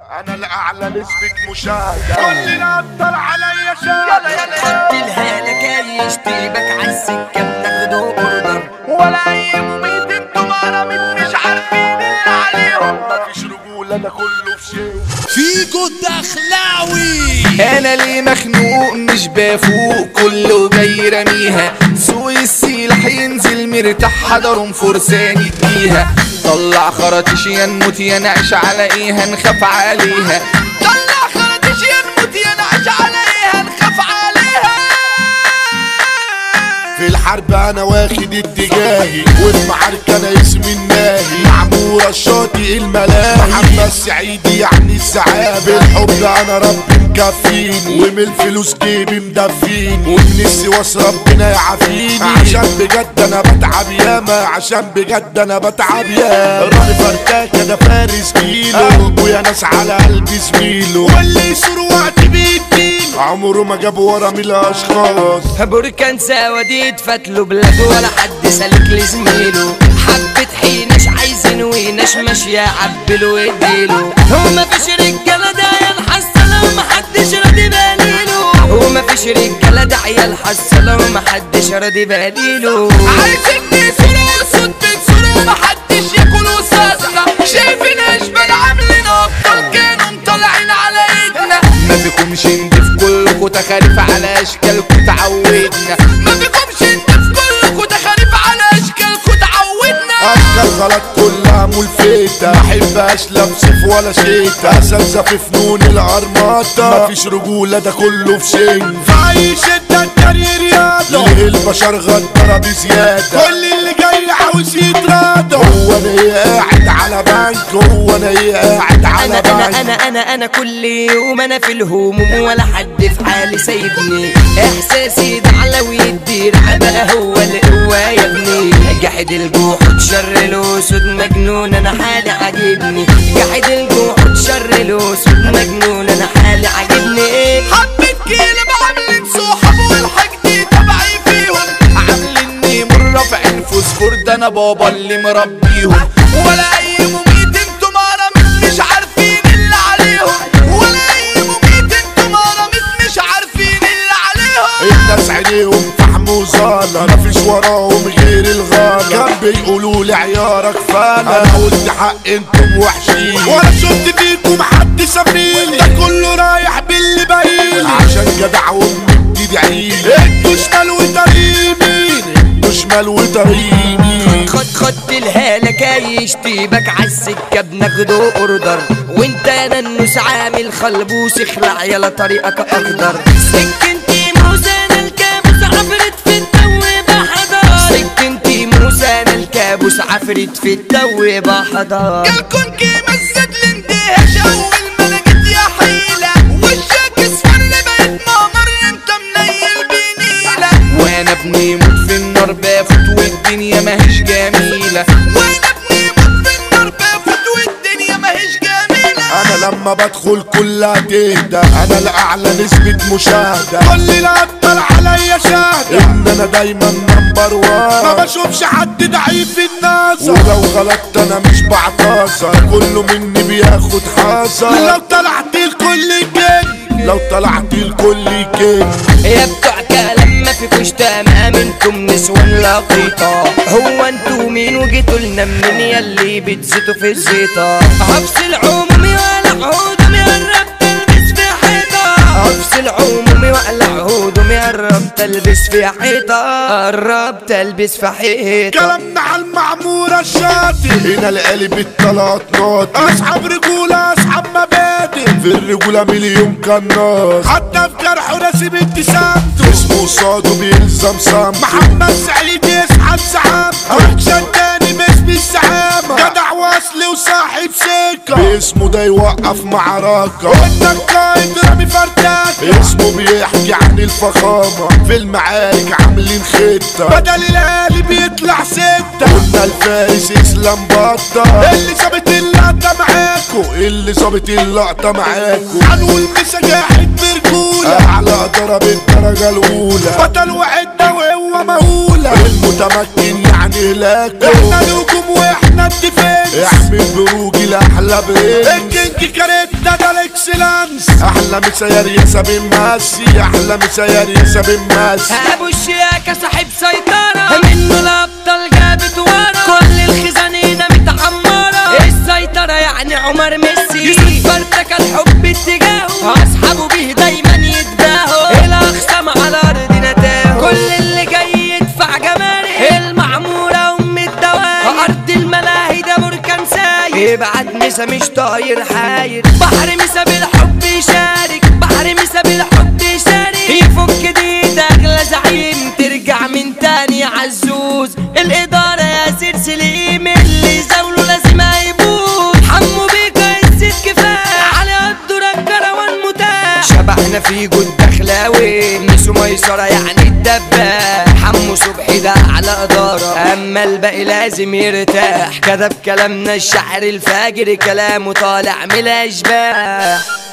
انا الاعلى نسبة مشاهدة كلنا ابطال عليا شاهد حط الهالة كايش تيبك عالسكة بناخده اوردر ولا اي مميت انتوا مرامت مش عارفين اللي عليهم مفيش رجولة ده كله في شيء فيجو الدخلاوي انا ليه مخنوق مش بفوق كله جاي رميها سوق السلاح ينزل مرتاح حضرهم فرسان يديها طلع خرطيش يا نموت يا نعيش على ايه هنخاف عليها طلع خرطيش يا نموت يا نعيش على ايه هنخاف عليها في الحرب انا واخد اتجاهي والمعركة انا اسمي الناهي معمورة الشاطئ الملاهي محمد السعيدي يعني السعادة بالحب انا ربي مكفيني ومن الفلوس جيبي مدفيني ومن السواس ربنا يعافيني عشان بجد انا بتعب ياما عشان بجد انا بتعب ياما راني فرتاكة ده فارس كيلو ويا ناس على قلبي زميله واللي يسور وقت بيديني عمره ما جاب ورا من الاشخاص بركان سواديد فتلو بلاد ولا حد سالك لزميله حبة حينش عايزين وينش ماشية عبله واديله هو مفيش رجالة ده عيال حسنة ومحدش راضي باليله هو مفيش رجالة ده عيال حسنة ومحدش راضي باليله عايزين نسرق صوت بنسرق محدش ياكل وساسنا شايفين اشبال عاملين ابطال كانوا مطلعين على ايدنا ما بيكمش نضيف كلكوا تخاريف على اشكالكوا تعودنا ما بيكمش نضيف كلكوا تخاريف على اشكالكوا تعودنا اشكال غلط كلها ملفتة ما احبهاش لا بسيف ولا شيتا اساتذة في فنون العرماطة مفيش رجولة ده كله في شنج في اي شدة الجري رياضة ليه البشر غدارة بزيادة كل اللي جاي عاوز يتراضى هو انا ايه قاعد على بنك هو انا ايه قاعد على انا بنك انا انا انا انا كل يوم انا في الهموم ولا حد في حالي سايبني احساسي ده على ويدي بقى هو القوة يا ابني جحد الجوع شر الاسود مجنون انا حالي عاجبني جحد الجوع شر الاسود مجنون انا حالي عاجبني حبة كيلة بعملين صحاب والحاجتي تبعي فيهم عامليني مرة في عين فوسفور ده انا بابا اللي مربيهم ولا اي مميت انتوا مرامت مش عارفين اللي عليهم ولا اي مميت انتوا مرامت مش عارفين اللي عليهم الناس عينيهم فحم وزالة مفيش وراهم غير الغالة كان بيقولوا لي عيارك فانا انا قلت حق انتم وحشين ولا شفت فيكم حد سفيني ده كله رايح باللي باين عشان جدع وامي بتدعيلي انتوا شمال وتريمين انتوا شمال وتريمين خد خد الهالة كايش تيبك عالسكة بناخده اوردر وانت يا ننوس عامل خلبوس اخلع يلا طريقك اخضر سكنتي موسى انا الكابوس عفرت في التو بحضر سكنتي موسى انا الكابوس عفرت في التو بحضر جالكم كيما الزد الاندهاش اول ما انا جيت يا حيلة وشك اصفر بقيت مقمر انت منيل بنيلة وانا ابني موت في النار بافوت والدنيا ماهيش جميلة وانا ابني موت في النار بافوت والدنيا ماهيش جميلة انا لما بدخل كلها تهدى انا الاعلى نسبة مشاهدة كل الابطال عليا شاهدة ان انا دايما نمبر وان ما بشوفش حد ضعيف في النظر ولو غلطت انا مش بعتذر كله مني بياخد حذر لو طلعت الكل كده لو طلعت الكل كده يا بتوع كلام ما فيكوش تمام انتم نسوان لقيطة هو انتوا مين وجيتوا لنا منين ياللي بتزيتوا في الزيطة حبس العمومي ولا عودهم يقرب تلبس في حيطة حبس العمومي ولا عودهم يقرب تلبس في حيطة قرب تلبس في حيطة كلامنا على المعمورة الشاطئ هنا القلب الطلعت ناطق اصحاب رجولة اصحاب مبادئ في الرجولة مليون كناس حتى في جرحه ناسب ابتسامته اسمه قصاده بيلزم صمت محمد سعيد يسحب سحابته اكشن تاني باسم السحابة جدع واصلي وصاحب سكة باسمه ده يوقف معركة وانك قائد رامي فرداكة اسمه بيحكي عن الفخامة في المعارك عاملين خطة بدل الالي بيطلع ستة قلنا الفارس اسلام بطة اللي سابت اللقطة معاكو اللي سابت اللقطة معاكو هنقول مسجاحد برجولة اعلى ضرب الدرجة الاولى بطل وعدة وهو مهولة المتمكن يعني هلاكو احنا نجوم واحنا انا الديفنس احمل بروجي الاحلى برنس الكينج كاريتا ده الاكسلانس احلى مسير يا سابين ماسي احلى مسير يا سابين ماسي ابو الشياكة صاحب سيطرة منه الابطال جابت ورا كل الخزانينة متعمرة السيطرة يعني عمر ميسي يوسف فرتك الحب اتجاهه اصحابه بيه دايما يتباهوا الاخصام على ارض نتاهه كل اللي جاي يدفع جمارك المعمورة ام الدواء ارض الملاهي ده بركان ساير ابعت مسا مش طاير حاير بحر مسا بالحب يشارك بحر مسا بالحب يشارك يفك دي اغلى زعيم ترجع من تاني عزوز الادارة يا سير سليم اللي زاوله لازم هيبوظ حمو بيكا الزيت كفاية على قدره الكروان متاح شبحنا في جود دخلاوي ميسو ميسرة يعني الدباح حمو صبحي ده على إدارة أما الباقي لازم يرتاح كتب كلامنا الشعر الفاجر كلامه طالع من الأشباح